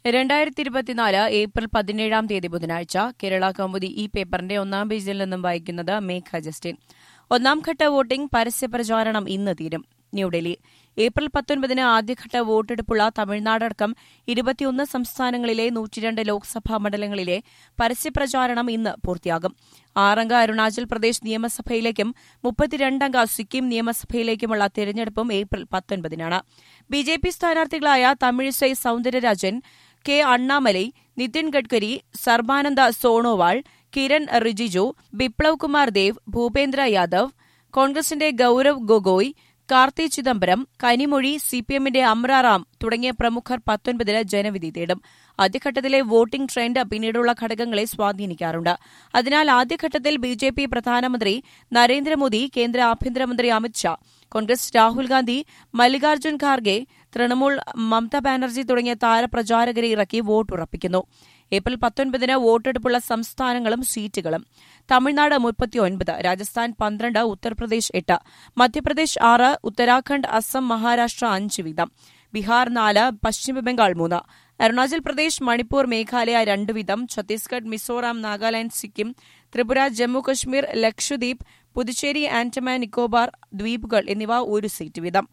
രണ്ടായിരത്തി ഇരുപത്തിനാല് ഏപ്രിൽ പതിനേഴാം തീയതി ബുധനാഴ്ച കേരള കൗമുദി ഈ പേപ്പറിന്റെ ഒന്നാം പേജിൽ നിന്നും വായിക്കുന്നത് മേഘ ജസ്റ്റിൻ ഒന്നാം ഘട്ട വോട്ടിംഗ് പരസ്യപ്രചാരണം ഇന്ന് തീരും ന്യൂഡൽഹി ഏപ്രിൽ പത്തൊൻപതിന് ആദ്യഘട്ട വോട്ടെടുപ്പുള്ള തമിഴ്നാടടക്കം ഇരുപത്തിയൊന്ന് സംസ്ഥാനങ്ങളിലെ നൂറ്റിരണ്ട് ലോക്സഭാ മണ്ഡലങ്ങളിലെ പരസ്യപ്രചാരണം ഇന്ന് പൂർത്തിയാകും ആറംഗ അരുണാചൽ പ്രദേശ് നിയമസഭയിലേക്കും മുപ്പത്തിരണ്ടംഗ സിക്കിം നിയമസഭയിലേക്കുമുള്ള തെരഞ്ഞെടുപ്പും ഏപ്രിൽ പത്തൊൻപതിനാണ് ബി ജെ പി സ്ഥാനാർത്ഥികളായ തമിഴിസൈ സൌന്ദരരാജൻ കെ അണ്ണാമലൈ നിതിൻ ഗഡ്കരി സർബാനന്ദ സോണോവാൾ കിരൺ റിജിജു ബിപ്ലവ് കുമാർ ദേവ് ഭൂപേന്ദ്ര യാദവ് കോൺഗ്രസിന്റെ ഗൌരവ് ഗൊഗോയ് കാർത്തി ചിദംബരം കനിമൊഴി സിപിഎമ്മിന്റെ അമ്രാറാം തുടങ്ങിയ പ്രമുഖർ പത്തൊൻപതിന് ജനവിധി തേടും ആദ്യഘട്ടത്തിലെ വോട്ടിംഗ് ട്രെൻഡ് പിന്നീടുള്ള ഘടകങ്ങളെ സ്വാധീനിക്കാറുണ്ട് അതിനാൽ ആദ്യഘട്ടത്തിൽ ബി ജെ പി പ്രധാനമന്ത്രി നരേന്ദ്രമോദി കേന്ദ്ര ആഭ്യന്തരമന്ത്രി അമിത്ഷാ കോൺഗ്രസ് രാഹുൽ ഗാന്ധി മല്ലികാർജ്ജുൻ ഖാർഗെ തൃണമൂൽ മമതാ ബാനർജി തുടങ്ങിയ താരപ്രചാരകരെ ഇറക്കി വോട്ടുറപ്പിക്കുന്നു ഏപ്രിൽ പത്തൊൻപതിന് വോട്ടെടുപ്പുള്ള സംസ്ഥാനങ്ങളും സീറ്റുകളും തമിഴ്നാട് മുപ്പത്തിയൊൻപത് രാജസ്ഥാൻ പന്ത്രണ്ട് ഉത്തർപ്രദേശ് എട്ട് മധ്യപ്രദേശ് ആറ് ഉത്തരാഖണ്ഡ് അസം മഹാരാഷ്ട്ര അഞ്ച് വീതം ബീഹാർ നാല് പശ്ചിമബംഗാൾ മൂന്ന് അരുണാചൽ പ്രദേശ് മണിപ്പൂർ മേഘാലയ രണ്ട് വീതം ഛത്തീസ്ഗഡ് മിസോറാം നാഗാലാന്റ് സിക്കിം ത്രിപുര ജമ്മു കശ്മീർ ലക്ഷദ്വീപ് പുതുച്ചേരി ആൻഡമാൻ നിക്കോബാർ ദ്വീപുകൾ എന്നിവ ഒരു സീറ്റ് വീതം